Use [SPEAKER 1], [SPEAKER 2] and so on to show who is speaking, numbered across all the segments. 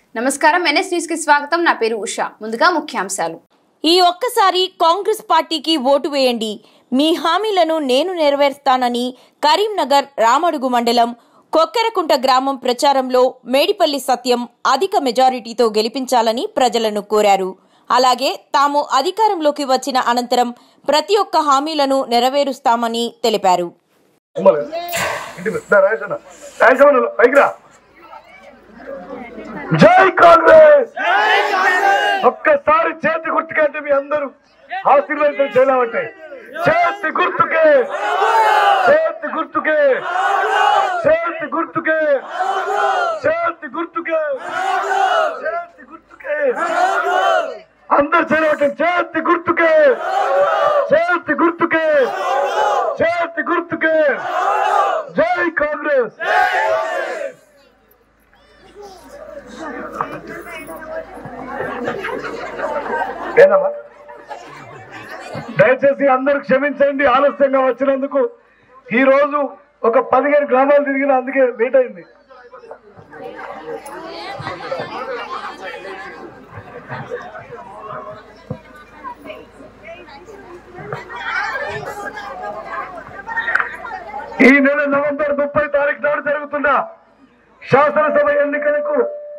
[SPEAKER 1] నమస్కారం NS news కి స్వాగతం నా పేరు ఉషా ముందుగా ముఖ్యాంశాలు
[SPEAKER 2] ఈ ఒక్కసారి కాంగ్రెస్ పార్టీకి ఓటు వేయండి మీ హామీలను నేను నెరవేరుస్తానని కరీంనగర్ రామడుగు మండలం కొక్కెరకుంట గ్రామం ప్రచారంలో మేడిపల్లి సత్యం అధిక మెజారిటీతో గెలిపించాలని ప్రజలను కోరారు అలాగే తాము అధికారంలోకి వచ్చిన అనంతరం ప్రతి ఒక్క హామీలను నెరవేరుస్తామని తెలిపారు
[SPEAKER 3] అమ్మలే. ఇంటి మీద. దా, రాజేష్ అన్న. రాజేష్ అన్న, పైకి రా. జై కాంగ్రెస్ ఒక్కసారి చేతి గుర్తుకంటే మీ అందరూ ఆశీర్వాదం చేయలేమంటే చేతి గుర్తుకే చేతి గుర్తుకే చేతి గుర్తుకే చేతి గుర్తుకే చేతి గుర్తుకే అందరు చేయలేమంటే చేతి గుర్తుకే చేతి గుర్తుకే చేతి గుర్తుకే జై కాంగ్రెస్ ఏనమ్మా దయచేసి అందరూ క్షమించండి ఆలస్యంగా వచ్చినందుకు ఈ రోజు ఒక పదిహేను గ్రామాలు తిరిగిన అందుకే లేట్ అయింది ఈ నెల నవంబర్ ముప్పై తారీఖు నాడు జరుగుతున్న శాసనసభ ఎన్నికలకు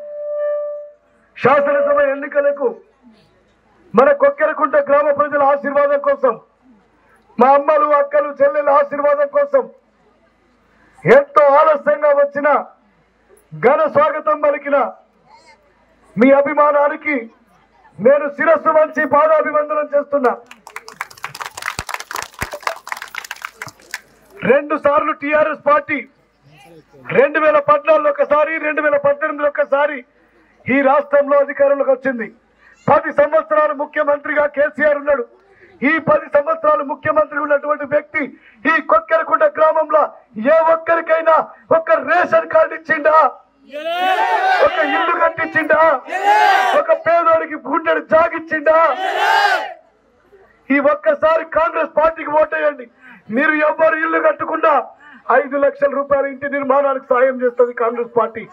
[SPEAKER 3] శాసనసభ ఎన్నికలకు మన కొక్కెరకుంట గ్రామ ప్రజల ఆశీర్వాదం కోసం మా అమ్మలు అక్కలు చెల్లెల ఆశీర్వాదం కోసం ఎంతో ఆలస్యంగా వచ్చిన ఘన స్వాగతం పలికిన మీ అభిమానానికి నేను శిరస్సు వంచి పాదాభివందనం చేస్తున్నా రెండు సార్లు టిఆర్ఎస్ పార్టీ రెండు వేల పద్నాలుగులో ఒకసారి రెండు వేల పద్దెనిమిదిలో ఒకసారి ఈ రాష్ట్రంలో అధికారంలోకి వచ్చింది పది సంవత్సరాలు ముఖ్యమంత్రిగా కేసీఆర్ ఉన్నాడు ఈ పది సంవత్సరాలు ముఖ్యమంత్రి ఉన్నటువంటి వ్యక్తి ఈ కొక్కెరకుంట గ్రామంలో ఏ ఒక్కరికైనా ఒక రేషన్ కార్డు ఇచ్చిండా ఒక ఇల్లు కట్టించిండా ఒక పేదోడికి గుండెడు జాగిచ్చిండా ఈ ఒక్కసారి కాంగ్రెస్ పార్టీకి ఓటేయండి మీరు ఎవ్వరు ఇల్లు కట్టకుండా ఐదు లక్షల రూపాయల ఇంటి నిర్మాణానికి సాయం చేస్తుంది కాంగ్రెస్ పార్టీ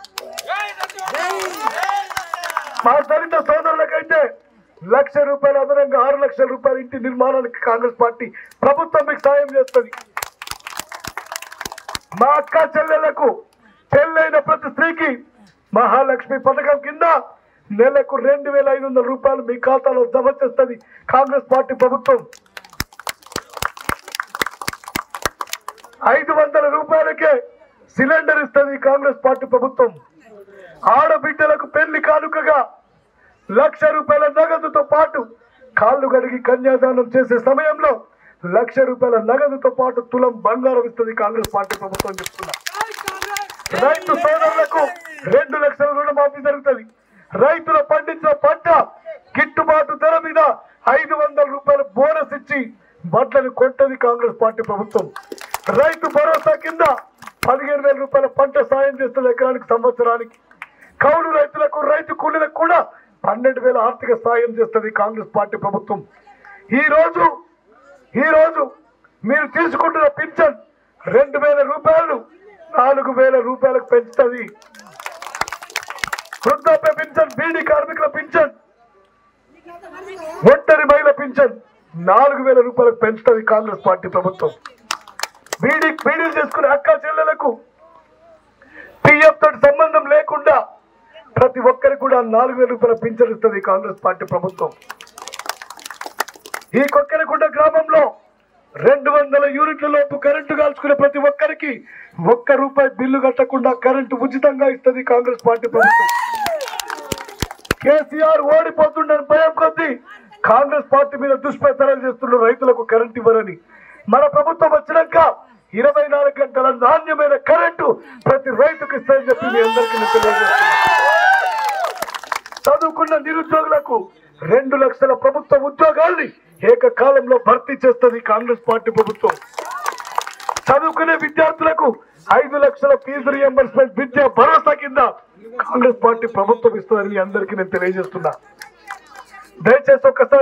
[SPEAKER 3] మా దళిత సోదరులకైతే లక్ష రూపాయలు అదనంగా ఆరు లక్షల రూపాయల ఇంటి నిర్మాణానికి కాంగ్రెస్ పార్టీ ప్రభుత్వం మీకు సాయం చేస్తుంది మా అక్క చెల్లెళ్లకు పెళ్ళైన ప్రతి స్త్రీకి మహాలక్ష్మి పథకం కింద నెలకు రెండు వేల ఐదు వందల రూపాయలు మీ ఖాతాలో జమ చేస్తుంది కాంగ్రెస్ పార్టీ ప్రభుత్వం ఐదు వందల రూపాయలకే సిలిండర్ ఇస్తుంది కాంగ్రెస్ పార్టీ ప్రభుత్వం ఆడబిడ్డలకు పెళ్లి కానుకగా లక్ష రూపాయల నగదుతో పాటు కాళ్ళు గడిగి కన్యాదానం చేసే సమయంలో లక్ష రూపాయల నగదుతో పాటు తులం బంగారం ఇస్తుంది కాంగ్రెస్ పార్టీ ప్రభుత్వం చెప్తున్నా రైతు సోదరులకు రెండు లక్షల రుణమాఫీ జరుగుతుంది రైతులు పండించిన పంట గిట్టుబాటు ధర మీద ఐదు వందల రూపాయల బోనస్ ఇచ్చి బట్టలు కొంటది కాంగ్రెస్ పార్టీ ప్రభుత్వం రైతు భరోసా కింద పదిహేను వేల రూపాయల పంట సాయం చేస్తుంది ఎకరానికి సంవత్సరానికి కౌలు రైతులకు రైతు కూలీలకు కూడా పన్నెండు వేల ఆర్థిక సాయం చేస్తుంది కాంగ్రెస్ పార్టీ ప్రభుత్వం ఈ రోజు ఈ రోజు మీరు తీసుకుంటున్న పింఛన్ రెండు వేల రూపాయలు నాలుగు వేల రూపాయలకు పెంచుతుంది వృద్ధాప్య పింఛన్ బీడీ కార్మికుల పింఛన్ ఒంటరి మహిళ పింఛన్ నాలుగు వేల రూపాయలకు పెంచుతుంది కాంగ్రెస్ పార్టీ ప్రభుత్వం బీడీ బీడీలు చేసుకునే అక్క చెల్లెలకు పిఎఫ్ తోటి సంబంధం లేకుండా ప్రతి ఒక్కరికి కూడా నాలుగు వేల రూపాయల పింఛన్ ఇస్తుంది కాంగ్రెస్ పార్టీ ప్రభుత్వం ఈ కొక్కెరకుంట గ్రామంలో రెండు వందల యూనిట్ల లోపు కరెంటు కాల్చుకునే ప్రతి ఒక్కరికి ఒక్క రూపాయి బిల్లు కట్టకుండా కరెంటు ఉచితంగా ఇస్తుంది కాంగ్రెస్ పార్టీ ప్రభుత్వం కేసీఆర్ ఓడిపోతుండని భయం కొద్దీ కాంగ్రెస్ పార్టీ మీద దుష్ప్రచారాలు చేస్తున్న రైతులకు కరెంట్ ఇవ్వరని మన ప్రభుత్వం వచ్చినాక ఇరవై నాలుగు గంటల నాణ్యమైన కరెంటు ప్రతి రైతుకు ఇస్తారని చెప్పి మీ అందరికీ నేను తెలియజేస్తున్నాను చదువుకున్న నిరుద్యోగులకు రెండు లక్షల ప్రభుత్వ ఉద్యోగాల్ని ఏకకాలంలో భర్తీ చేస్తుంది కాంగ్రెస్ పార్టీ ప్రభుత్వం చదువుకునే విద్యార్థులకు ఐదు లక్షల ఫీజు రియంబర్స్మెంట్ విద్యా భరోసా కింద కాంగ్రెస్ పార్టీ ప్రభుత్వం ఇస్తుందని మీ అందరికీ నేను తెలియజేస్తున్నా దయచేసి ఒక్కసారి